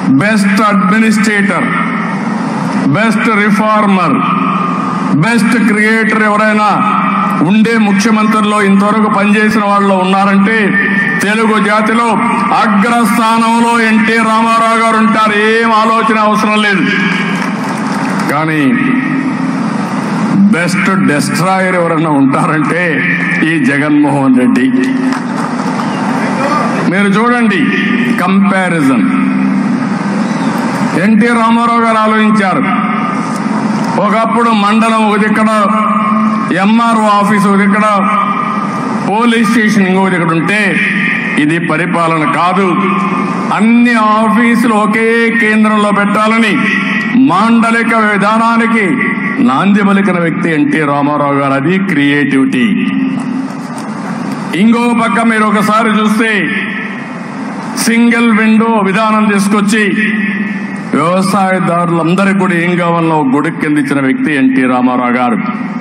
best administrator best reformer best creator ఎవరైనా ఉండే ముఖ్యమంత్రుల్లో ఇంతవరకు పనిచేసిన వాళ్ళు ఉన్నారంటే తెలుగు జాతిలో అగ్రస్థానంలో ఎన్టీ రామారావు గారు ఉంటారు ఏం ఆలోచన అవసరం లేదు కానీ బెస్ట్ డెస్ట్రాయర్ ఎవరైనా ఉంటారంటే ఈ జగన్మోహన్ రెడ్డి మీరు చూడండి కంపారిజన్ ఎన్టీ రామారావు గారు ఆలోచించారు ఒకప్పుడు మండలం ఒక దిక్కడ ఎంఆర్ఓ ఆఫీస్ ఒక దిక్కడ పోలీస్ స్టేషన్ ఇంకో దిక్కడ ఉంటే ఇది పరిపాలన కాదు అన్ని ఆఫీసులు ఒకే కేంద్రంలో పెట్టాలని మాండలిక విధానానికి నాంది పలికిన వ్యక్తి ఎన్టీ రామారావు గారు అది క్రియేటివిటీ ఇంకో పక్క మీరు ఒకసారి చూస్తే సింగిల్ విండో విధానం తీసుకొచ్చి వ్యవసాయదారులందరికీ కూడా ఏం కావాలన్నా ఒక గొడుగు కింద ఇచ్చిన వ్యక్తి ఎన్టీ రామారావు గారు